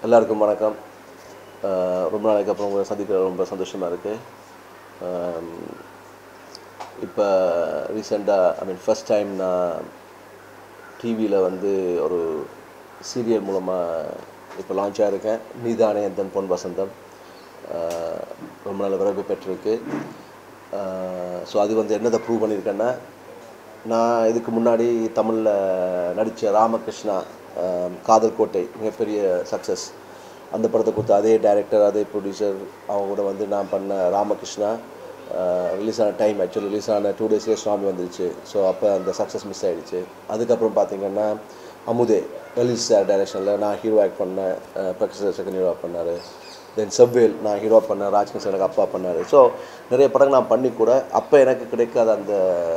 எல்லாருக்கும் வணக்கம் அஹ் ரொம்ப நாளைக்கு அப்புறம் உங்களை சந்திக்க ரொம்ப சந்தோஷமாக இருக்குது இப்போ ரீசெண்டாக ஐ மீன் ஃபஸ்ட் டைம் நான் டிவியில் வந்து ஒரு சீரியல் மூலமாக இப்போ லான்ச் ஆகிருக்கேன் நீதானே எந்தன் பொன் வசந்தம் அஹ் ரொம்ப நல்ல வரவேற்பு பெற்றிருக்கு ஸோ அது வந்து என்னதை ப்ரூவ் பண்ணியிருக்கேன்னா நான் இதுக்கு முன்னாடி தமிழில் நடித்த ராமகிருஷ்ணா அஹ் காதல் கோட்டை மிகப்பெரிய சக்ஸஸ் அந்த படத்தை கொடுத்த அதே டைரக்டர் அதே ப்ரொடியூசர் அவங்க கூட வந்து நான் பண்ண ராமகிருஷ்ணா ரிலீஸ் ஆன டைம் ஆக்சுவலி ரிலீஸ் ஆன டூ டேஸ்லேயே சுவாமி வந்துருச்சு ஸோ அப்போ அந்த சக்ஸஸ் மிஸ் ஆகிடுச்சு அதுக்கப்புறம் பார்த்தீங்கன்னா அமுதே லலித் சார் டைரக்ஷனில் நான் ஹீரோ ஆக்ட் பண்ணேன் uh Prakash sir second hero பண்ணார் தென் செவ்வேல் நான் ஹீரோ பண்ணேன் ராஜ்கிஷன் எனக்கு அப்பா பண்ணார் ஸோ நிறைய படங்கள் நான் பண்ணி கூட அப்போ எனக்கு கிடைக்காத அந்த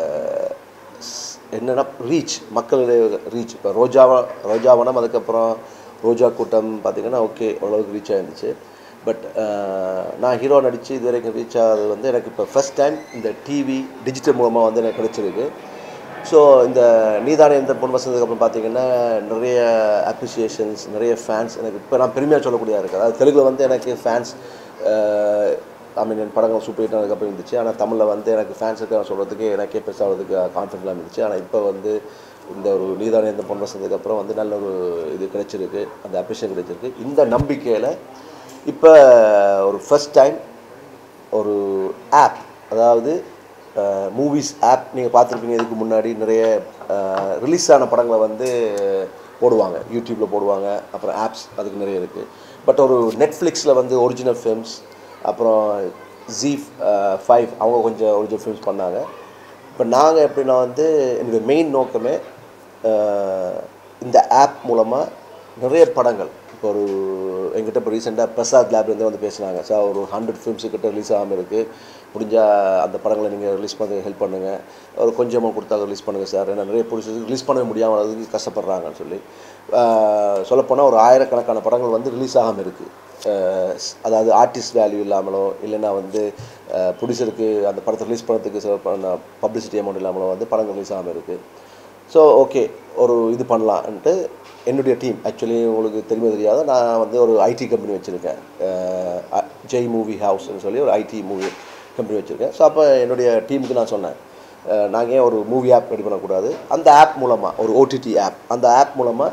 ஸ்- என்னன்னா ரீச் மக்களுடைய ரீச் இப்போ ரோஜாவா ரோஜாவனம் அதுக்கப்புறம் ரோஜா கூட்டம் பார்த்திங்கன்னா ஓகே ஓரளவுக்கு ரீச் ஆயிருந்துச்சு பட் நான் ஹீரோ நடித்து இது வரைக்கும் ரீச் ஆகிறது வந்து எனக்கு இப்போ ஃபஸ்ட் டைம் இந்த டிவி டிஜிட்டல் மூலமாக வந்து எனக்கு கிடைச்சிருக்கு ஸோ இந்த நீதானே இந்த பொன் வசந்ததுக்கப்புறம் பார்த்தீங்கன்னா நிறைய அப்ரிசியேஷன்ஸ் நிறைய ஃபேன்ஸ் எனக்கு இப்போ நான் பெருமையாக சொல்லக்கூடியதாக இருக்குது அதாவது தெலுங்கில் வந்து எனக்கு ஃபேன்ஸ் ஐ மீன் என் படங்கள் சூப்பர் ஹிட் ஆனதுக்கப்புறம் இருந்துச்சு ஆனால் தமிழில் வந்து எனக்கு ஃபேன்ஸ் இருக்க சொல்கிறதுக்கு எனக்கே பெருசாகிறதுக்கு கான்ஃபிடென்ட்லாம் இருந்துச்சு ஆனால் இப்போ வந்து இந்த ஒரு நீதானே இந்த பொன் வசந்ததுக்கப்புறம் வந்து நல்ல ஒரு இது கிடைச்சிருக்கு அந்த அப்ரிஷியேஷன் கிடைச்சிருக்கு இந்த நம்பிக்கையில் இப்போ ஒரு ஃபஸ்ட் டைம் ஒரு ஆப் அதாவது மூவிஸ் ஆப் நீங்கள் பார்த்துருப்பீங்க இதுக்கு முன்னாடி நிறைய ரிலீஸ் ஆன படங்களை வந்து போடுவாங்க யூடியூப்பில் போடுவாங்க அப்புறம் ஆப்ஸ் அதுக்கு நிறைய இருக்குது பட் ஒரு நெட்ஃப்ளிக்ஸில் வந்து ஒரிஜினல் ஃபிலிம்ஸ் அப்புறம் ஜி ஃபைவ் அவங்க கொஞ்சம் ஒரிஜினல் ஃபிலிம்ஸ் பண்ணாங்க இப்போ நாங்கள் எப்படின்னா வந்து என்னுடைய மெயின் நோக்கமே அஹ், இந்த ஆப் மூலமாக நிறைய படங்கள் இப்போ ஒரு எங்கிட்ட இப்போ ரீசெண்டாக பிரசாத் லேப்லேருந்து வந்து பேசுனாங்க சார் ஒரு ஹண்ட்ரட் ஃபிலிம்ஸு கிட்ட ரிலீஸ் ஆகாமல் இருக்குது முடிஞ்சால் அந்த படங்களை நீங்கள் ரிலீஸ் பண்ண ஹெல்ப் பண்ணுங்கள் ஒரு கொஞ்சம் amount கொடுத்தா ரிலீஸ் பண்ணுங்கள் சார் ஏன்னா நிறைய ப்ரொடியூசர்ஸ் ரிலீஸ் பண்ண முடியாமல் அதுக்கு கஷ்டப்படுறாங்கன்னு சொல்லி அஹ், சொல்லப்போனால் ஒரு ஆயிரக்கணக்கான படங்கள் வந்து ரிலீஸ் ஆகாமல் இருக்குது அதாவது ஆர்டிஸ்ட் வேல்யூ இல்லாமலோ இல்லைன்னா வந்து ப்ரொடியூசருக்கு அந்த படத்தை ரிலீஸ் பண்ணுறதுக்கு சில பப்ளிசிட்டி அமௌண்ட் இல்லாமலோ வந்து படங்கள் ரிலீஸ் ஆகாமல் இருக்குது ஸோ ஓகே ஒரு இது பண்ணலான்ட்டு என்னுடைய டீம் ஆக்சுவலி உங்களுக்கு தெரியுமா தெரியாத நான் வந்து ஒரு ஐடி கம்பெனி வச்சுருக்கேன் ஜெய் மூவி ஹவுஸ்னு சொல்லி ஒரு ஐடி மூவி கம்பெனி வச்சுருக்கேன் ஸோ அப்போ என்னுடைய டீமுக்கு நான் சொன்னேன் நாங்கள் ஏன் ஒரு மூவி ஆப் ரெடி பண்ணக்கூடாது அந்த ஆப் மூலமாக ஒரு ஓடிடி ஆப் அந்த ஆப் மூலமாக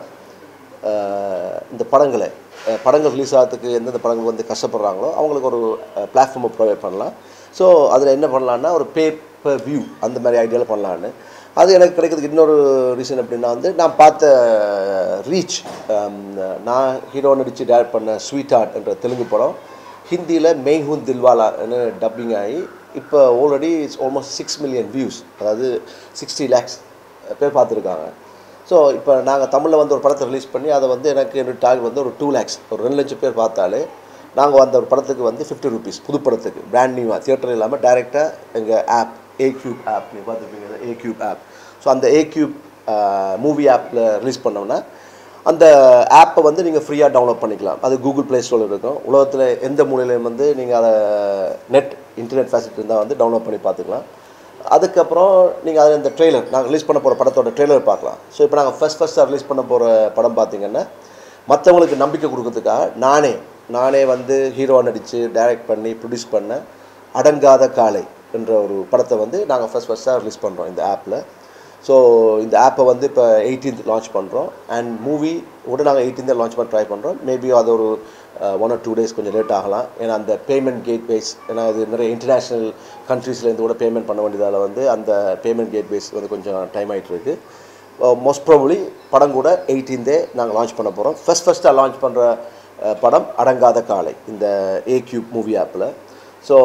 அஹ் இந்த படங்களை அஹ் படங்கள் ரிலீஸ் ஆகிறதுக்கு எந்தெந்த படங்கள் வந்து கஷ்டப்படுறாங்களோ அவங்களுக்கு ஒரு பிளாட்ஃபார்மை ப்ரொவைட் பண்ணலாம் ஸோ அதில் என்ன பண்ணலான்னா ஒரு பே per வியூ அந்த மாதிரி ஐடியாவில் பண்ணலான்னு அது எனக்கு கிடைக்கிறதுக்கு இன்னொரு ரீசன் எப்படின்னா வந்து நான் பார்த்த ரீச் நான் ஹீரோ நடித்து டேரக்ட் பண்ண ஸ்வீட் ஆர்ட் என்ற தெலுங்கு படம் ஹிந்தியில் மெய்ஹூன் தில்வாலான்னு டப்பிங் ஆகி இப்போ already it's almost six million views அதாவது சிக்ஸ்டி லேக்ஸ் பேர் பார்த்துருக்காங்க ஸோ இப்போ நாங்கள் தமிழில் வந்து ஒரு படத்தை ரிலீஸ் பண்ணி அதை வந்து எனக்கு என்னோட டார்கெட் வந்து ஒரு டூ லேக்ஸ் ஒரு ரெண்டு லட்சம் பேர் பார்த்தாலே நாங்கள் அந்த ஒரு படத்துக்கு வந்து ஃபிஃப்டி ருபீஸ் புது படத்துக்கு பிராண்ட் நியூவாக தியேட்டர் இல்லாமல் டேரெக்டாக எங்கள் ஆப் ஏ கியூப் ஆப் நீங்கள் பார்த்துருப்பீங்க ஏ கியூப் ஆப் ஸோ அந்த ஏ கியூப் மூவி ஆப்பில் ரிலீஸ் பண்ணோம்னா அந்த ஆப்பை வந்து நீங்கள் ஃப்ரீயாக டவுன்லோட் பண்ணிக்கலாம் அது கூகுள் ப்ளே ஸ்டோரில் இருக்கும் உலகத்தில் எந்த மூலையிலையும் வந்து நீங்கள் அதை நெட் இன்டர்நெட் ஃபெசிலிட்டி இருந்தால் வந்து டவுன்லோட் பண்ணி பார்த்துக்கலாம் அதுக்கப்புறம் நீங்கள் அதில் இந்த ட்ரெய்லர் நாங்கள் ரிலீஸ் பண்ண போகிற படத்தோட ட்ரெய்லர் பார்க்கலாம் ஸோ இப்போ நாங்கள் ஃபஸ்ட் ஃபஸ்ட்டாக ரிலீஸ் பண்ண போகிற படம் பார்த்தீங்கன்னா மற்றவங்களுக்கு நம்பிக்கை கொடுக்கறதுக்காக நானே நானே வந்து ஹீரோ நடித்து டைரக்ட் பண்ணி ப்ரொடியூஸ் பண்ண அடங்காத காலை என்ற ஒரு படத்தை வந்து நாங்கள் ஃபஸ்ட் ஃபஸ்ட்டாக ரிலீஸ் பண்ணுறோம் இந்த ஆப்பில் ஸோ இந்த ஆப்பை வந்து இப்போ 18th லான்ச் பண்ணுறோம் அண்ட் மூவி கூட நாங்கள் 18th லான்ச் பண்ண ட்ரை பண்ணுறோம் மேபி அது ஒரு ஒன் ஆர் டூ டேஸ் கொஞ்சம் லேட் ஆகலாம் ஏன்னா அந்த பேமெண்ட் கேட்வேஸ் ஏன்னா இது நிறைய இன்டர்நேஷ்னல் கண்ட்ரீஸ்லேருந்து கூட பேமெண்ட் பண்ண வேண்டியதால் வந்து அந்த பேமெண்ட் கேட்வேஸ் வந்து கொஞ்சம் டைம் ஆகிட்டு இருக்கு மோஸ்ட் ப்ராபப்ளி படம் கூட 18th நாங்கள் லான்ச் பண்ண போகிறோம் ஃபஸ்ட் ஃபஸ்ட்டாக லான்ச் பண்ணுற படம் அடங்காத காலை இந்த ஏ கியூப் மூவி ஆப்பில் ஸோ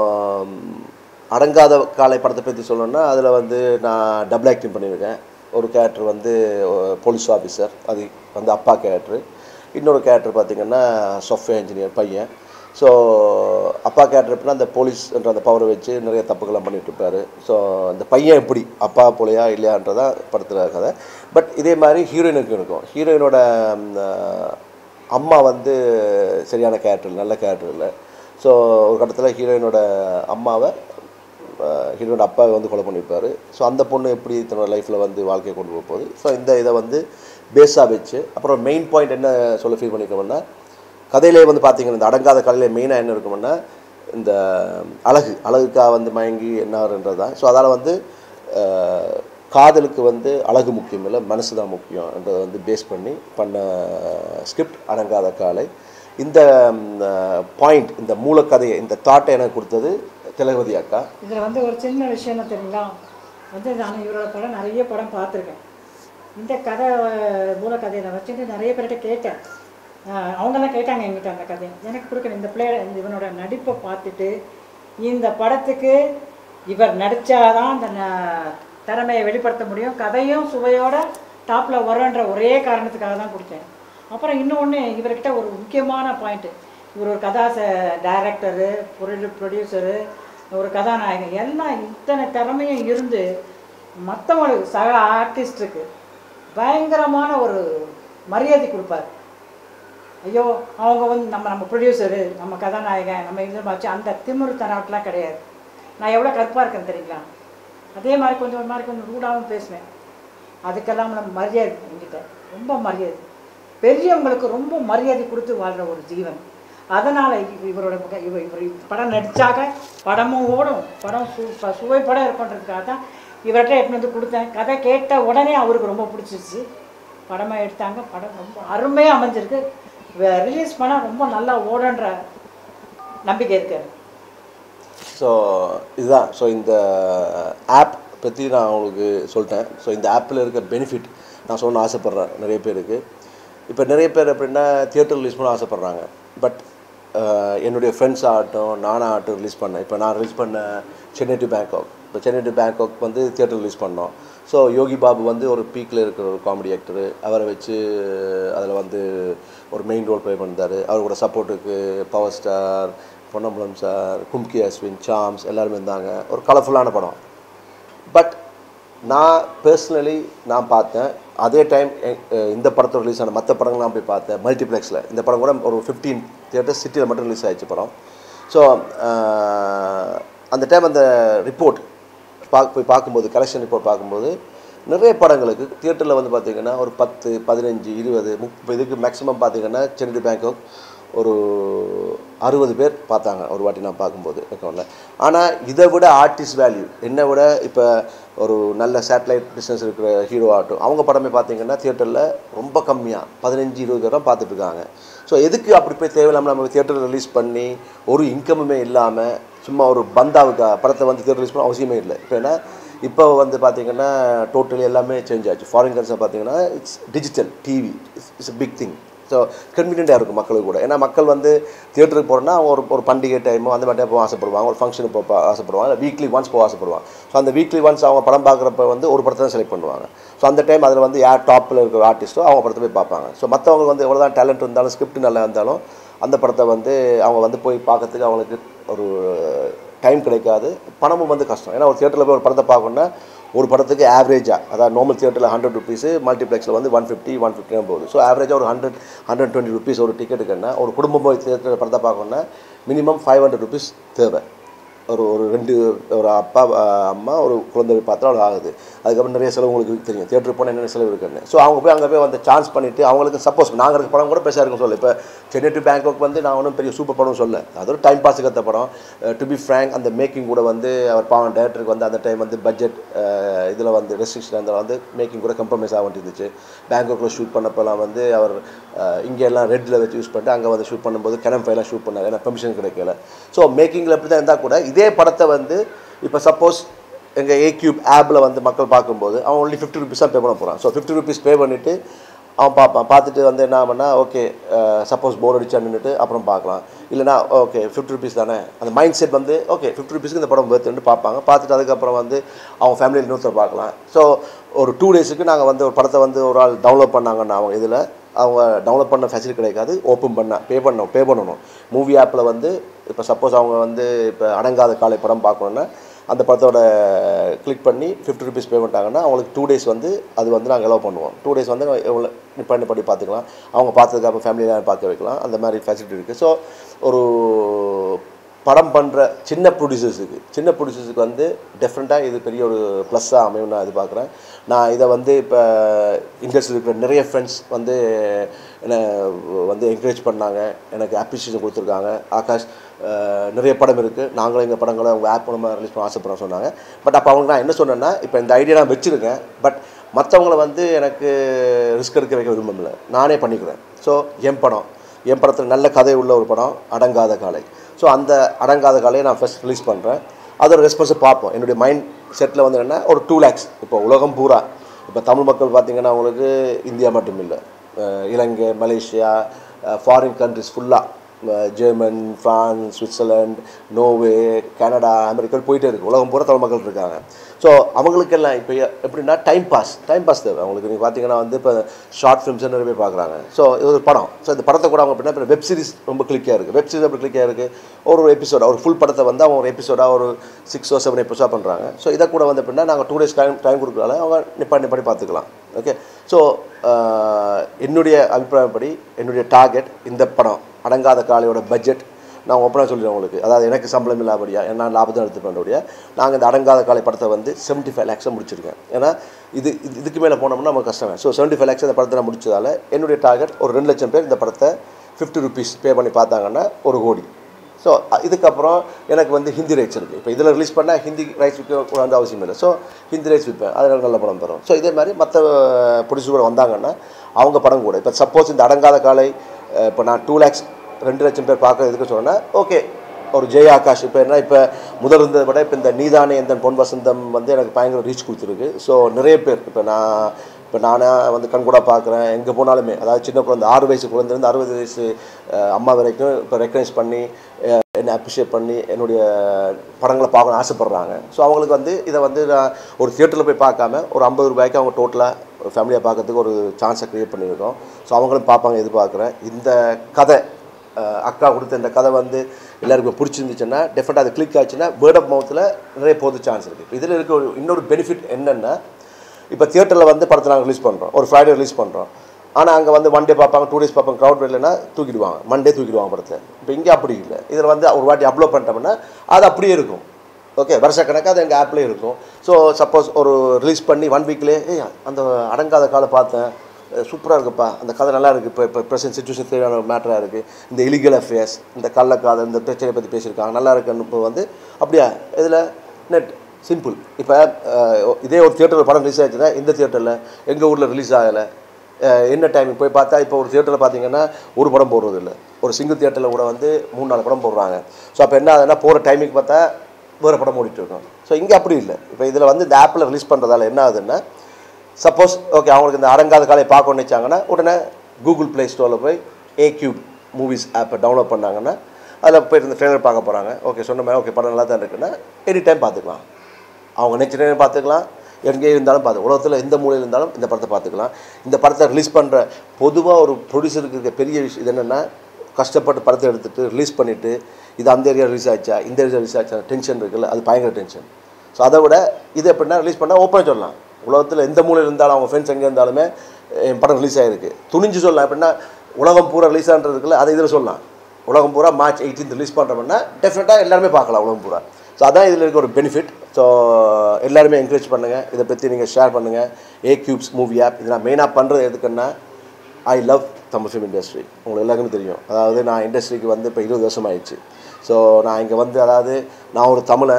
அடங்காத காலை படத்தை பற்றி சொல்லணும்னா அதில் வந்து நான் டபுள் ஆக்டிங் பண்ணியிருக்கேன் ஒரு கேரக்டர் வந்து போலீஸ் ஆஃபீஸர் அது வந்து அப்பா கேரக்டரு இன்னொரு கேரக்டர் பார்த்திங்கன்னா சாஃப்ட்வேர் இன்ஜினியர் பையன் ஸோ அப்பா கேரக்டர் எப்படின்னா அந்த போலீஸ் என்ற அந்த பவரை வச்சு நிறைய தப்புக்கெல்லாம் பண்ணிட்டு இருப்பாரு ஸோ அந்த பையன் எப்படி அப்பா போலையா இல்லையான்றதா படத்தில் கதை பட் இதே மாதிரி ஹீரோயினுக்கும் இருக்கும் ஹீரோயினோட ம், அம்மா வந்து சரியான கேரக்டர் நல்ல கேரக்டர் இல்லை ஸோ ஒரு கட்டத்தில் ஹீரோயினோட அம்மாவை ஹீரோட அப்பாவை வந்து கொலை பண்ணியிருப்பாரு ஸோ அந்த பொண்ணு எப்படி தன்னோட லைஃப்பில் வந்து வாழ்க்கையை கொண்டு போக போகுது ஸோ இந்த இதை வந்து பேஸாக வச்சு அப்புறம் மெயின் பாயிண்ட் என்ன சொல்ல ஃபீல் பண்ணிக்கணும்னா கதையிலே வந்து பார்த்தீங்கன்னா இந்த அடங்காத கதையில மெயினாக என்ன இருக்கும்னா இந்த அழகு அழகுக்காக வந்து மயங்கி என்னாருன்றது தான் ஸோ அதால் வந்து அஹ், காதலுக்கு வந்து அழகு முக்கியம் இல்லை மனசு தான் முக்கியம்ன்றதை வந்து பேஸ் பண்ணி பண்ண ஸ்கிரிப்ட் அடங்காத காலை இந்த பாயிண்ட் இந்த மூலக்கதையை இந்த தாட்டை எனக்கு கொடுத்தது திலகவதி அக்கா இதில் வந்து ஒரு சின்ன விஷயம் என்ன தெரியுங்களா வந்து நான் இவரோட படம் நிறைய படம் பார்த்துருக்கேன் இந்த கதை மூலக்கதையை நான் வச்சுட்டு நிறைய பேர்கிட்ட கேட்டேன் ஆஹ் அவங்கெல்லாம் கேட்டாங்க என்கிட்ட அந்த கதையை எனக்கு கொடுக்கணும் இந்த பிள்ளை இந்த இவனோட நடிப்பை பார்த்துட்டு இந்த படத்துக்கு இவர் நடித்தாதான் அந்த ந- திறமையை வெளிப்படுத்த முடியும் கதையும் சுவையோட டாப்பில் வரும்ன்ற ஒரே காரணத்துக்காக தான் கொடுத்தேன் அப்புறம் இன்னொன்று இவர்கிட்ட ஒரு முக்கியமான பாயிண்ட்டு இவர் ஒரு கதாச டைரக்டரு ப்ரொடியூ ப்ரொடியூசரு ஒரு கதாநாயகன் எல்லாம் இத்தனை திறமையும் இருந்து மற்றவங்களுக்கு சக ஆர்டிஸ்ட்டுக்கு பயங்கரமான ஒரு மரியாதை கொடுப்பார் ஐயோ அவங்க வந்து நம்ம நம்ம ப்ரொடியூசரு நம்ம கதாநாயகன் நம்ம இது வச்சு அந்த திமிரு தராட்டெலாம் கிடையாது நான் எவ்வளோ கருப்பாக இருக்கேன் தெரியுங்களா அதே மாதிரி கொஞ்சம் ஒரு மாதிரி கொஞ்சம் ரூடாகவும் பேசுவேன் அதுக்கெல்லாம் நம்ம மரியாதை என்கிட்ட ரொம்ப மரியாதை பெரியவங்களுக்கு ரொம்ப மரியாதை கொடுத்து வாழ்கிற ஒரு ஜீவன் அதனால் இவரோட முக- இவர் இவர் படம் நடிச்சாக படமும் ஓடும் படம் சு ப- சுவை படம் இருக்குன்றதுக்காக தான் இவர்கிட்ட எடுத்துன்னு வந்து கொடுத்தேன் கதை கேட்ட உடனே அவருக்கு ரொம்ப பிடிச்சிருச்சு படமாக எடுத்தாங்க படம் ரொம்ப அருமையாக அமைஞ்சிருக்கு ரிலீஸ் பண்ணால் ரொம்ப நல்லா ஓடுன்ற நம்பிக்கை இருக்குது ஸோ இதுதான் ஸோ இந்த ஆப் பற்றி நான் உங்களுக்கு சொல்லிட்டேன் ஸோ இந்த ஆப்பில் இருக்க பெனிஃபிட் நான் சொல்லணும்னு ஆசைப்பட்றேன் நிறைய பேருக்கு இப்போ நிறைய பேர் எப்படின்னா தியேட்டர் ரிலீஸ் பண்ண ஆசைப்பட்றாங்க பட் என்னுடைய ஃப்ரெண்ட்ஸ் ஆகட்டும் நானாக ஆகட்டும் ரிலீஸ் பண்ணேன் இப்போ நான் ரிலீஸ் பண்ண சென்னை டு பேங்காக் இப்போ சென்னை டு பேங்காக் வந்து தியேட்டர் ரிலீஸ் பண்ணோம் ஸோ யோகி பாபு வந்து ஒரு பீக்கில் இருக்கிற ஒரு காமெடி ஆக்டரு அவரை வச்சு அதில் வந்து ஒரு மெயின் ரோல் ப்ளே பண்ணிருந்தார் அவரோட சப்போர்ட்டுக்கு power star Ponnambalam sir Kumki Ashwin Chaams எல்லாருமே இருந்தாங்க ஒரு கலர்ஃபுல்லான படம் பட் நான் பர்சனலி நான் பார்த்தேன் அதே டைம் இந்த படத்தோட ரிலீஸ் ஆன மற்ற படங்கள் நான் போய் பார்த்தேன் மல்டிப்ளெக்ஸில் இந்த படம் கூட ஒரு ஃபிஃப்டீன் தியேட்டர் சிட்டியில் மட்டும் ரிலீஸ் ஆயிடுச்சு படம் ஸோ அந்த டைம் அந்த ரிப்போர்ட் பார்க்க போய் பார்க்கும்போது கலெக்ஷன் ரிப்போர்ட் பார்க்கும்போது நிறைய படங்களுக்கு தியேட்டரில் வந்து பார்த்தீங்கன்னா ஒரு பத்து பதினஞ்சு இருபது முப்பது இதுக்கு மேக்ஸிமம் பார்த்தீங்கன்னா சென்னை பேங்காக் ஒரு அறுபது பேர் பார்த்தாங்க ஒரு வாட்டி நான் பார்க்கும்போது அக்கௌண்ட்டில் ஆனால் இதை விட ஆர்டிஸ்ட் வேல்யூ என்னை விட இப்போ ஒரு நல்ல சேட்டலைட் பிஸ்னஸ் இருக்கிற ஹீரோ ஆகட்டும் அவங்க படமே பார்த்தீங்கன்னா தியேட்டரில் ரொம்ப கம்மியாக பதினஞ்சு இருபது பேர் தான் பார்த்துட்டு இருக்காங்க ஸோ எதுக்கு அப்படி போய் தேவையில்லாமல் நம்ம தியேட்டர் ரிலீஸ் பண்ணி ஒரு இன்கமுமே இல்லாமல் சும்மா ஒரு பந்தாவுக்கு படத்தை வந்து தியேட்டர் ரிலீஸ் பண்ண அவசியமே இல்லை இப்போ ஏன்னா இப்போ வந்து பார்த்தீங்கன்னா டோட்டலி எல்லாமே சேஞ்ச் ஆச்சு ஃபாரின் கன்சை பார்த்தீங்கன்னா it's digital TV it's big thing so கன்வீனியண்ட்டாக இருக்கும் மக்களுக்கு கூட ஏன்னா மக்கள் வந்து தியேட்டருக்கு போகிறோன்னா அவங்க ஒரு ஒரு பண்டிகை டைமோ அந்த மாதிரி டைம் போக ஆசைப்படுவாங்க ஒரு ஃபங்க்ஷனுக்கு போக ஆசைப்படுவாங்க இல்லை வீக்லி ஒன்ஸ் போக ஆசைப்படுவாங்க ஸோ அந்த வீக்லி ஒன்ஸ் அவங்க படம் பார்க்குறப்ப வந்து ஒரு படத்தை தான் செலக்ட் பண்ணுவாங்க ஸோ அந்த டைம் அதில் வந்து யார் டாப்பில் இருக்கிற ஆர்டிஸ்ட்டோ அவங்க படத்தை போய் பார்ப்பாங்க ஸோ மற்றவங்க வந்து எவ்வளோ தான் டேலண்ட் இருந்தாலும் ஸ்கிரிப்ட் நல்லா இருந்தாலும் அந்த படத்தை வந்து அவங்க வந்து போய் பார்க்கறதுக்கு அவங்களுக்கு ஒரு டைம் கிடைக்காது பணமும் வந்து கஷ்டம் ஏன்னா ஒரு தியேட்டரில் போய் ஒரு படத்தை பார்க்கணுன்னா ஒரு படத்துக்கு ஆவரேஜாக அதாவது நார்மல் தியேட்டரில் ஹண்ட்ரட் ருபீஸு மல்டிப்ளெக்ஸில் வந்து ஒன் ஃபிஃப்டி ஒன் ஃபிஃப்டி போகுது ஸோ ஆவரேஜாக ஒரு ஹண்ட்ரட் ஹண்ட்ரட் டுவெண்ட்டி ருபீஸ் ஒரு டிக்கெட்டுக்குன்னா ஒரு குடும்பம் போய் தியேட்டரில் படத்தை பார்க்கணுன்னா மினிமம் ஃபைவ் ஹண்ட்ரட் ருபீஸ் தேவை ஒரு ஒரு ரெண்டு ஒரு அப்பா அஹ், அம்மா ஒரு குழந்தை பார்த்தா அவ்வளோ ஆகுது அதுக்கப்புறம் நிறைய செலவு உங்களுக்கு தெரியும் தியேட்டர் போனால் என்னென்ன செலவு இருக்குன்னு ஸோ அவங்க போய் அங்கே போய் வந்து சான்ஸ் பண்ணிவிட்டு அவங்களுக்கு சப்போஸ் நாங்கள் இருக்க படம் கூட பெருசாக இருக்கும் சொல்ல இப்போ சென்னை டு பேங்காக் வந்து நான் ஒன்றும் பெரிய சூப்பர் படம் சொல்ல அது ஒரு டைம் பாஸுக்கு ஏற்ற படம் டு பி ஃப்ரேங்க் அந்த மேக்கிங் கூட வந்து அவர் பாவம் டேரக்டருக்கு வந்து அந்த டைம் வந்து பட்ஜெட் இதில் வந்து ரெஸ்ட்ரிக்ஷன் இருந்தால் வந்து மேக்கிங் கூட கம்ப்ரமைஸ் ஆக வேண்டியிருந்துச்சு பேங்காக்கில் ஷூட் பண்ணப்போலாம் வந்து அவர் அஹ், இங்கே எல்லாம் ரெட்டில் வச்சு யூஸ் பண்ணிட்டு அங்கே வந்து ஷூட் பண்ணும்போது கிணம் ஃபைலாம் ஷூட் பண்ணார் ஏன்னா பெர்மிஷன் கிடைக்கல ஸோ மேக்கிங்கில் எப்படி தான் இருந்தால் கூட இதே படத்தை வந்து இப்போ சப்போஸ் எங்கள் ஏ கியூப் ஆப்பில் வந்து மக்கள் பார்க்கும்போது அவன் ஒன்லி ஃபிஃப்டி ருபீஸ் தான் பே பண்ண போகிறான் ஸோ ஃபிஃப்டி ருபீஸ் பே பண்ணிவிட்டு அவன் பார்ப்பான் பார்த்துட்டு வந்து என்ன பண்ணா ஓகே சப்போஸ் போர் அடிச்சா நின்றுட்டு அப்புறம் பார்க்கலாம் இல்லைனா ஓகே ஃபிஃப்டி ருபீஸ் தானே அந்த மைண்ட் செட் வந்து ஓகே ஃபிஃப்டி ருபீஸ்க்கு இந்த படம் வருதுன்னு பார்ப்பாங்க பார்த்துட்டு அதுக்கப்புறம் வந்து அவங்க ஃபேமிலியில் இன்னொருத்தர் பார்க்கலாம் ஸோ ஒரு டூ டேஸுக்கு நாங்கள் வந்து ஒரு படத்தை வந்து ஒரு ஆள் டவுன்லோட் பண்ணாங்கன்னா அவங்க இதில் அவங்க டவுன்லோட் பண்ண ஃபெசிலிட்டி கிடைக்காது ஓப்பன் பண்ண பே பண்ணணும் பே பண்ணணும் மூவி ஆப்பில் வந்து இப்போ சப்போஸ் அவங்க வந்து இப்போ அடங்காத காலை படம் பார்க்கணுன்னா அந்த படத்தோட கிளிக் பண்ணி ஃபிஃப்டி ருபீஸ் பே பண்ணிட்டாங்கன்னா அவங்களுக்கு டூ டேஸ் வந்து அது வந்து நாங்கள் எலோவ் பண்ணுவோம் டூ டேஸ் வந்து எவ்வளோ நிப்பாண்டி பண்ணி பார்த்துக்கலாம் அவங்க பார்த்ததுக்கு அப்புறம் ஃபேமிலியில் பார்க்க வைக்கலாம் அந்த மாதிரி ஃபெசிலிட்டி இருக்குது ஸோ ஒரு படம் பண்ணுற சின்ன ப்ரொடியூசர்ஸுக்கு சின்ன ப்ரொடியூசர்ஸுக்கு வந்து டெஃபரெண்ட்டாக இது பெரிய ஒரு ப்ளஸ்ஸாக அமையும் நான் எதிர்பார்க்குறேன் நான் இதை வந்து இப்போ இண்டஸ்ட்ரியில் இருக்கிற நிறைய ஃப்ரெண்ட்ஸ் வந்து என்னை வந்து என்கரேஜ் பண்ணாங்க எனக்கு அப்ரிசியேஷன் கொடுத்துருக்காங்க ஆகாஷ் அஹ், நிறைய படம் இருக்குது நாங்களும் எங்கள் படங்களை உங்கள் ஆப் மூலமாக ரிலீஸ் பண்ண ஆசைப்படுறோம் சொன்னாங்க பட் அப்போ அவங்க நான் என்ன சொன்னேன்னா இப்போ இந்த ஐடியா நான் வச்சுருக்கேன் பட் மற்றவங்கள வந்து எனக்கு ரிஸ்க் எடுக்க வைக்க விரும்பல நானே பண்ணிக்கிறேன் ஸோ என் படம் என் படத்தில் நல்ல கதை உள்ள ஒரு படம் அடங்காத காலை ஸோ அந்த அடங்காத காலையை நான் ஃபஸ்ட் ரிலீஸ் பண்ணுறேன் அதோட ரெஸ்பான்ஸை பார்ப்போம் என்னுடைய மைண்ட் செட்டில் வந்து என்ன ஒரு டூ லேக்ஸ் இப்போ உலகம் பூரா இப்போ தமிழ் மக்கள் பார்த்தீங்கன்னா உங்களுக்கு இந்தியா மட்டும் இல்லை அஹ் இலங்கை மலேசியா ஃபாரின் கண்ட்ரிஸ் ஃபுல்லாக German France Switzerland Norway Canada America போயிட்டே இருக்குது உலகம் பூரா தமிழ் மக்கள் இருக்காங்க ஸோ அவங்களுக்கெல்லாம் இப்போ எப்படின்னா டைம் பாஸ் டைம் பாஸ் தேவை அவங்களுக்கு நீங்கள் பார்த்தீங்கன்னா வந்து இப்போ ஷார்ட் ஃபிலிம்ஸ் நிறைய பேர் பார்க்குறாங்க ஸோ இது ஒரு படம் ஸோ இந்த படத்தை கூட அவங்க எப்படின்னா இப்போ வெப் சீரிஸ் ரொம்ப கிளிக்காக இருக்குது வெப் சீரிஸ் எப்படி கிளிக்காக இருக்குது ஒரு ஒரு எபிசோட் ஒரு ஃபுல் படத்தை வந்து அவங்க ஒரு எபிசோடாக ஒரு சிக்ஸ் ஓ செவன் எபிசோடாக பண்ணுறாங்க ஸோ இதை கூட வந்து எப்படின்னா நாங்கள் டூ டேஸ் டைம் டைம் கொடுக்குறால அவங்க நிப்பாடி நிப்பாடி பார்த்துக்கலாம் ஓகே ஸோ என்னுடைய அபிப்பிராயப்படி என்னுடைய டார்கெட் இந்த படம் அடங்காத காலையோட பட்ஜெட் நான் ஓப்பனாக சொல்லிடுறேன் உங்களுக்கு அதாவது எனக்கு சம்பளம் இல்லாதபடியா ஏன்னா லாபத்தை எடுத்து பண்ணுறபடியா நாங்கள் இந்த அடங்காத காலை படத்தை வந்து செவன்ட்டி ஃபைவ் லேக்ஸை முடிச்சிருக்கேன் ஏன்னா இது இது- இதுக்கு மேலே போனோம்னா நமக்கு கஷ்டம் ஸோ செவன்ட்டி ஃபைவ் லேக்ஸ் இந்த படத்தை நான் முடிச்சதால என்னுடைய டார்கெட் ஒரு ரெண்டு லட்சம் பேர் இந்த படத்தை ஃபிஃப்டி ருபீஸ் பே பண்ணி பார்த்தாங்கன்னா ஒரு கோடி ஸோ இதுக்கப்புறம் எனக்கு வந்து ஹிந்தி ரைட்ஸ் இருக்குது இப்போ இதில் ரிலீஸ் பண்ணால் ஹிந்தி ரைட்ஸ் விற்க வந்து அவசியம் இல்லை ஸோ ஹிந்தி ரைட்ஸ் விற்பேன் அதில் நல்ல படம் தரும் ஸோ இதே மாதிரி மற்ற ப்ரொடியூசர் கூட வந்தாங்கன்னா அவங்க படம் கூட இப்போ சப்போஸ் இந்த அடங்காத காலை அஹ், இப்போ நான் டூ லேக்ஸ் ரெண்டு லட்சம் பேர் பார்க்க எதுக்கு சொன்னேன்னா ஓகே ஒரு ஜெய ஆகாஷ் இப்போ என்ன இப்போ முதல் இருந்ததை விட இப்போ இந்த நீதானே இந்த பொன் வசந்தம் வந்து எனக்கு பயங்கர ரீச் கொடுத்துருக்கு ஸோ நிறைய பேர் இப்போ நான் இப்போ நானே வந்து கண்கூட பார்க்குறேன் எங்கே போனாலுமே அதாவது சின்ன குழந்தை ஆறு வயசு குழந்தைலேருந்து அறுபது வயசு அஹ், அம்மா வரைக்கும் இப்போ ரெக்கக்னைஸ் பண்ணி அஹ், என்னை அப்ரிஷியேட் பண்ணி என்னுடைய படங்களை பார்க்கணும்னு ஆசைப்பட்றாங்க ஸோ அவங்களுக்கு வந்து இதை வந்து நான் ஒரு தியேட்டரில் போய் பார்க்காம ஒரு ஐம்பது ரூபாய்க்கு அவங்க டோட்டலாக ஒரு ஃபேமிலியாக பார்க்கறதுக்கு ஒரு சான்ஸை க்ரியேட் பண்ணியிருக்கோம் ஸோ அவங்களும் பார்ப்பாங்க எதிர்பார்க்குறேன் இந்த கதை அஹ், அக்கா கொடுத்த இந்த கதை வந்து எல்லாருக்கும் பிடிச்சிருந்துச்சுன்னா டெஃபினட்டாக அது கிளிக் ஆச்சுன்னா வேர்ட் ஆஃப் மவுத்தில் நிறைய போது சான்ஸ் இருக்குது இதில் இருக்க ஒரு இன்னொரு பெனிஃபிட் என்னென்னா இப்போ தியேட்டரில் வந்து படத்தை நாங்கள் ரிலீஸ் பண்ணுறோம் ஒரு ஃப்ரைடே ரிலீஸ் பண்ணுறோம் ஆனால் அங்கே வந்து ஒன் டே பார்ப்பாங்க டூ டேஸ் பார்ப்பாங்க க்ரௌட் இல்லைன்னா தூக்கிடுவாங்க மண்டே தூக்கிடுவாங்க படத்தை இப்போ இங்கே அப்படி இல்லை இதில் வந்து ஒரு வாட்டி அப்லோட் பண்ணிட்டோம்னா அது அப்படியே இருக்கும் ஓகே வருஷக்கணக்காக அது எங்கள் ஆப்லேயே இருக்கும் ஸோ சப்போஸ் ஒரு ரிலீஸ் பண்ணி ஒன் வீக்லேயே ஏய் அந்த அடங்காத காலை பார்த்தேன் சூப்பராக இருக்குப்பா அந்த கதை நல்லா இருக்குது இப்போ இப்போ ப்ரெசன்ட் சுச்சுவேஷன் தேவையான மேட்டராக இருக்குது இந்த இலிகல் அஃபேர்ஸ் இந்த கள்ளக்காதல் இந்த பிரச்சனையை பற்றி பேசியிருக்காங்க நல்லா இருக்குன்னு இப்போ வந்து அப்படியா இதில் நெட் சிம்பிள் இப்போ இதே ஒரு தியேட்டரில் படம் ரிலீஸ் ஆச்சுன்னா இந்த தியேட்டரில் எங்கள் ஊரில் ரிலீஸ் ஆகலை அஹ் என்ன டைமிங் போய் பார்த்தா இப்போ ஒரு தியேட்டரில் பார்த்தீங்கன்னா ஒரு படம் போடுறது இல்லை ஒரு சிங்கிள் தியேட்டரில் கூட வந்து மூணு நாலு படம் போடுறாங்க ஸோ அப்போ என்ன ஆகுதுன்னா போகிற டைமிங் பார்த்தா வேறு படம் ஓடிட்டு இருக்கோம் ஸோ இங்கே அப்படி இல்லை இப்போ இதில் வந்து இந்த ஆப்பில் ரிலீஸ் பண்ணுறதால என்ன ஆகுதுன்னா சப்போஸ் ஓகே அவங்களுக்கு இந்த அடங்காத காலையை பார்க்கணும்னு வச்சாங்கன்னா உடனே கூகுள் ப்ளே ஸ்டோரில் போய் ஏ கியூப் மூவிஸ் ஆப்பை டவுன்லோட் பண்ணாங்கன்னா அதில் போய் இந்த ட்ரெய்லர் பார்க்க போகிறாங்க ஓகே சொன்ன மாதிரி ஓகே படம் நல்லா தான் இருக்குன்னா எனி டைம் பார்த்துக்கலாம் அவங்க நெக்ஸ்ட் நேரம் பார்த்துக்கலாம் எங்கே இருந்தாலும் பார்த்து உலகத்தில் எந்த மூலையில் இருந்தாலும் இந்த படத்தை பார்த்துக்கலாம் இந்த படத்தை ரிலீஸ் பண்ணுற பொதுவாக ஒரு ப்ரொடியூசருக்கு இருக்க பெரிய விஷயம் இது என்னென்னா கஷ்டப்பட்டு படத்தை எடுத்துட்டு ரிலீஸ் பண்ணிவிட்டு இது அந்த ஏரியா ரிலீஸ் ஆச்சா இந்த ஏரியா ரிலீஸ் ஆச்சா டென்ஷன் இருக்குல்ல அது பயங்கர டென்ஷன் ஸோ அதை விட இது எப்படின்னா ரிலீஸ் பண்ணால் ஓப்பனாக சொல்லலாம் உலகத்தில் எந்த மூலையில் இருந்தாலும் அவங்க ஃப்ரெண்ட்ஸ் எங்கே இருந்தாலுமே என் படம் ரிலீஸ் ஆகிருக்கு துணிஞ்சு சொல்லலாம் எப்படின்னா உலகம் பூரா ரிலீஸ் ஆகிறதுக்குள்ள அதை இதில் சொல்லலாம் உலகம் பூரா மார்ச் எயிட்டீன் ரிலீஸ் பண்ணுறோம்னா டெஃபினட்டாக எல்லாருமே பார்க்கலாம் உலகம் பூரா ஸோ அதான் இதில் இருக்க ஒரு பெனிஃபிட் ஸோ எல்லாருமே என்கரேஜ் பண்ணுங்கள் இதை பற்றி நீங்கள் ஷேர் பண்ணுங்கள் ஏ கியூப்ஸ் மூவி ஆப் இது நான் மெயினாக பண்ணுறது எதுக்குன்னா I love Tamil film industry உங்களுக்கு எல்லாருக்குமே தெரியும் அதாவது நான் இண்டஸ்ட்ரிக்கு வந்து இப்போ இருபது வருஷம் ஆயிடுச்சு ஸோ நான் இங்கே வந்து அதாவது நான் ஒரு தமிழை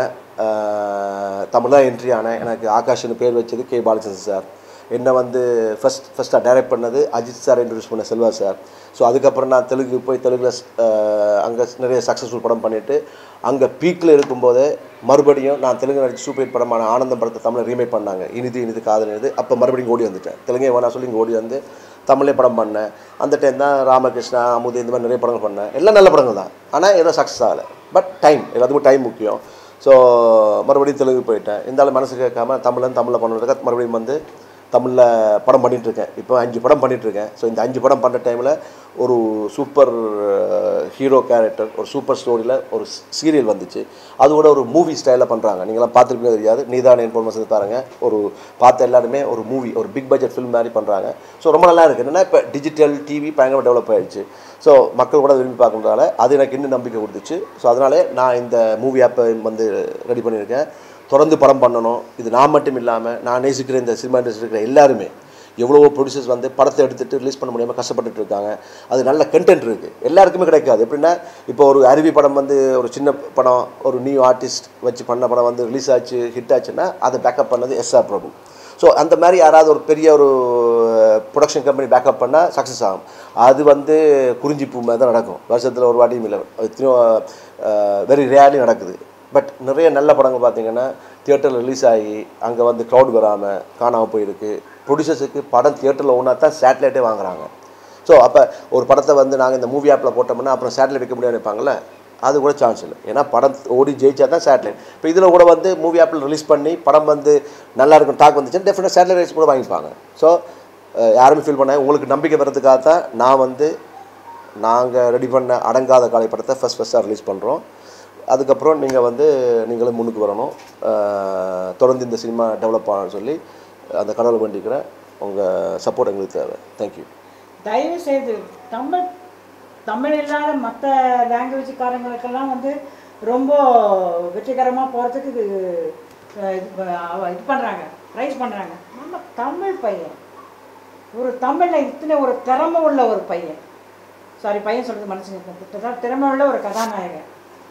தமிழாக என்ட்ரி ஆனேன் எனக்கு ஆகாஷ்னு பேர் வச்சது கே பாலச்சந்திரன் சார் என்னை வந்து ஃபஸ்ட் ஃபஸ்ட்டாக டைரக்ட் பண்ணது அஜித் சார் இன்ட்ரடியூஸ் பண்ண செல்வா சார் ஸோ அதுக்கப்புறம் நான் தெலுங்கு போய் தெலுங்கில் அங்கே நிறைய சக்ஸஸ்ஃபுல் படம் பண்ணிவிட்டு அங்கே பீக்கில் இருக்கும்போதே மறுபடியும் நான் தெலுங்கு நடிச்சு சூப்பர் ஹிட் படமான ஆனந்தம் படத்தை தமிழை ரீமேக் பண்ணாங்க இனிது இனிது காதல் இனிது அப்போ மறுபடியும் இங்க ஓடி வந்துட்டேன் தெலுங்கே வேணா சொல்லி இங்கே ஓடி வந்து தமிழே படம் பண்ணேன் அந்த டைம் தான் ராமகிருஷ்ணா அமுது இந்த மாதிரி நிறைய படங்கள் பண்ணேன் எல்லாம் நல்ல படங்கள் தான் ஆனால் ஏதோ சக்ஸஸ் ஆகலை பட் டைம் எல்லாத்துக்கும் டைம் முக்கியம் ஸோ மறுபடியும் தெலுங்கு போயிட்டேன் இருந்தாலும் மனசு கேட்காம தமிழன் தமிழில் பண்ணுறதுக்கு மறுபடியும் வந்து தமிழில் படம் பண்ணிட்டு இருக்கேன் இப்போ அஞ்சு படம் பண்ணிட்டு இருக்கேன் ஸோ இந்த அஞ்சு படம் பண்ணுற டைமில் ஒரு சூப்பர் ஹீரோ கேரக்டர் ஒரு சூப்பர் ஸ்டோரியில் ஒரு சீரியல் வந்துச்சு அது கூட ஒரு மூவி ஸ்டைலில் பண்ணுறாங்க நீங்களாம் பார்த்துருப்பீங்க தெரியாது நீதான இன்ஃபர்மேஷன் பாருங்க ஒரு பார்த்த எல்லாருமே ஒரு மூவி ஒரு பிக் பட்ஜெட் ஃபில்ம் மாதிரி பண்ணுறாங்க ஸோ ரொம்ப நல்லா இருக்குது என்னென்னா இப்போ டிஜிட்டல் டிவி பயங்கரமாக டெவலப் ஆயிடுச்சு ஸோ மக்கள் கூட விரும்பி பார்க்கறதால அது எனக்கு இன்னும் நம்பிக்கை கொடுத்துச்சு ஸோ அதனாலே நான் இந்த மூவி ஆப்பை வந்து ரெடி பண்ணியிருக்கேன் தொடர்ந்து படம் பண்ணணும் இது நான் மட்டும் இல்லாமல் நான் நேசிக்கிற இந்த சினிமா இண்டஸ்ட்ரி இருக்கிற எல்லாருமே எவ்வளவோ ப்ரொடியூசர்ஸ் வந்து படத்தை எடுத்துட்டு ரிலீஸ் பண்ண முடியாமல் கஷ்டப்பட்டுட்டு இருக்காங்க அது நல்ல கண்டென்ட் இருக்குது எல்லாருக்குமே கிடைக்காது எப்படின்னா இப்போ ஒரு அருவி படம் வந்து ஒரு சின்ன படம் ஒரு நியூ ஆர்டிஸ்ட் வச்சு பண்ண படம் வந்து ரிலீஸ் ஆச்சு ஹிட் ஆச்சுன்னா அதை பேக்கப் பண்ணது எஸ்ஆர் பிரபு ஸோ அந்த மாதிரி யாராவது ஒரு பெரிய ஒரு ப்ரொடக்ஷன் கம்பெனி பேக்கப் பண்ணால் சக்ஸஸ் ஆகும் அது வந்து குறிஞ்சி பூ மாதிரி தான் நடக்கும் வருஷத்தில் ஒரு வாட்டியும் இல்லை வெரி ரேர்லி நடக்குது பட் நிறைய நல்ல படங்கள் பார்த்தீங்கன்னா தியேட்டரில் ரிலீஸ் ஆகி அங்கே வந்து க்ரௌட் வராமல் காணாமல் போயிருக்கு ப்ரொடியூசர்ஸுக்கு படம் தியேட்டரில் ஒன்றா தான் சேட்டலைட்டே வாங்குறாங்க ஸோ அப்போ ஒரு படத்தை வந்து நாங்கள் இந்த மூவி ஆப்பில் போட்டோம்னா அப்புறம் சேட்டலைட் வைக்க முடியாது நினைப்பாங்கல்ல அது கூட சான்ஸ் இல்லை ஏன்னா படம் ஓடி ஜெயிச்சா தான் சேட்டலைட் இப்போ இதில் கூட வந்து மூவி ஆப்பில் ரிலீஸ் பண்ணி படம் வந்து நல்லா இருக்கும் டாக் வந்துச்சுன்னா டெஃபினட் சேட்டலைட் ரைட்ஸ் கூட வாங்கிப்பாங்க ஸோ யாருமே ஃபீல் பண்ண உங்களுக்கு நம்பிக்கை வர்றதுக்காக தான் நான் வந்து நாங்கள் ரெடி பண்ண அடங்காத காலை படத்தை ஃபஸ்ட் ஃபஸ்ட்டாக ரிலீஸ் பண்ணுறோம் அதுக்கப்புறம் நீங்கள் வந்து நீங்களும் முன்னுக்கு வரணும் அஹ், தொடர்ந்து இந்த சினிமா டெவலப் ஆகணும்னு சொல்லி அந்த கடவுளை வேண்டிக்கிறேன் உங்கள் சப்போர்ட் எங்களுக்கு தேவை தேங்க்யூ தயவு செய்து தமிழ் தமிழ் இல்லாத மற்ற லாங்குவேஜ்காரங்களுக்கெல்லாம் வந்து ரொம்ப வெற்றிகரமாக போகிறதுக்கு இது அஹ், இது ப- அவ- இது பண்ணுறாங்க ப்ரைஸ் பண்ணுறாங்க நம்ம தமிழ் பையன் ஒரு தமிழில் இத்தனை ஒரு திறமை உள்ள ஒரு பையன் சாரி பையன் சொல்கிறது மனுஷங்க திறமை உள்ள ஒரு கதாநாயகன்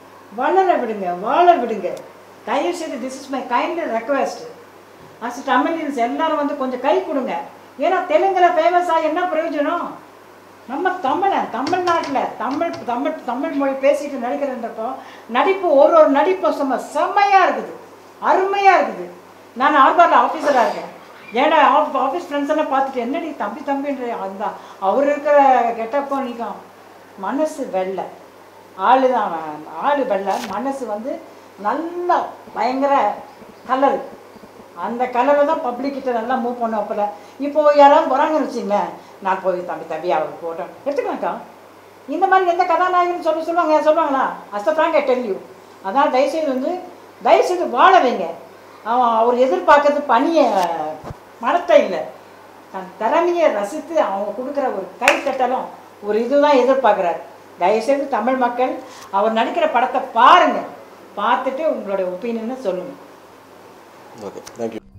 வளர விடுங்க வாழ விடுங்க தயவு செய்து this is my kind request as Tamilians எல்லாரும் வந்து கொஞ்சம் கை கொடுங்க ஏன்னா தெலுங்குல ஃபேமஸ் ஆகி என்ன பிரயோஜனம் நம்ம தமிழன் தமிழ்நாட்டில் தமிழ் தமிழ் தமிழ் மொழி பேசிட்டு நடிக்கிறன்றப்போ நடிப்பு ஒரு ஒரு நடிப்பும் சும்மா செம்மையாக இருக்குது அருமையாக இருக்குது நான் ஆர்பாரில் ஆஃபீஸராக இருக்கேன் ஏன்னா ஆஃப் ஆஃபீஸ் ஃப்ரெண்ட்ஸ் எல்லாம் பார்த்துட்டு என்னடி தம்பி தம்பின்ற அந்த அவர் இருக்கிற கெட்டப்போ நிற்கும் மனசு வெள்ளை ஆளு தான் ஆளு வெள்ளை மனசு வந்து நல்லா பயங்கர கலர் அந்த கலரில் தான் பப்ளிக் கிட்ட நல்லா மூவ் பண்ணோம் அப்போல இப்போ யாராவது வராங்கன்னு வச்சுங்களேன் நான் போய் தம்பி தம்பி அவருக்கு போட்டோம் எடுத்துக்கலாம்க்கா இந்த மாதிரி எந்த கதாநாயகன் சொல்ல சொல்லுவாங்க சொல்லுவாங்களா அஸ்தப்ராங்க டெல்யூ அதான் தயவுசெய்து வந்து தயவுசெய்து வாழ வைங்க அவன் அவர் எதிர்பார்க்கறது பணியை மனத்தை இல்லை தன் திறமையை ரசித்து அவங்க கொடுக்குற ஒரு கை தட்டலும் ஒரு இதுதான் எதிர்பார்க்குறாரு தயவுசெய்து தமிழ் மக்கள் அவர் நடிக்கிற படத்தை பாருங்கள் பார்த்துட்டு உங்களோட ஒப்பீனியனை சொல்லுங்கள் ஓகே தேங்க்யூ